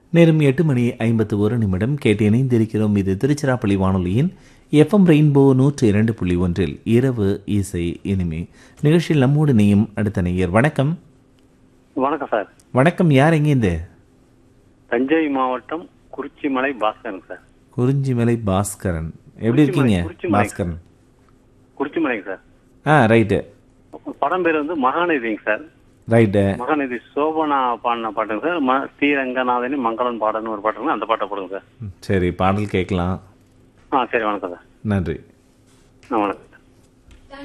நேரம் எட்டு மணி ஐம்பத்து ஒரு நிமிடம் கேட்டு இணைந்திருக்கிறோம் இது திருச்சிராப்பள்ளி வானொலியின் எஃப்எம் ரெயின்போ நூற்று இரண்டு புள்ளி ஒன்றில் இரவு இசை இனிமே நிகழ்ச்சியில் நம்மோடு நீயும் அடுத்த நேயர் வணக்கம் வணக்கம் சார் வணக்கம் யார் எங்கேருந்து தஞ்சை மாவட்டம் குறிச்சிமலை பாஸ்கரன் சார் குறிஞ்சிமலை பாஸ்கரன் எப்படி இருக்கீங்க குறிச்சிமலை. பாஸ்கரன் குறிச்சிமலைங்க சார் ஆ ரைட்டு படம் பேர் வந்து மகாநதிங்க சார் ரைட்டு மகாநதி சோபனா பாடின பாட்டுங்க சார் ம ஸ்ரீரங்கநாதனி மங்களன் பாடன்னு ஒரு பாட்டுங்க அந்த பாட்டை போடுங்க சார் சரி பாடல் கேட்கலாம் ஆ சரி வணக்கம் சார் நன்றி ஆ வணக்கம்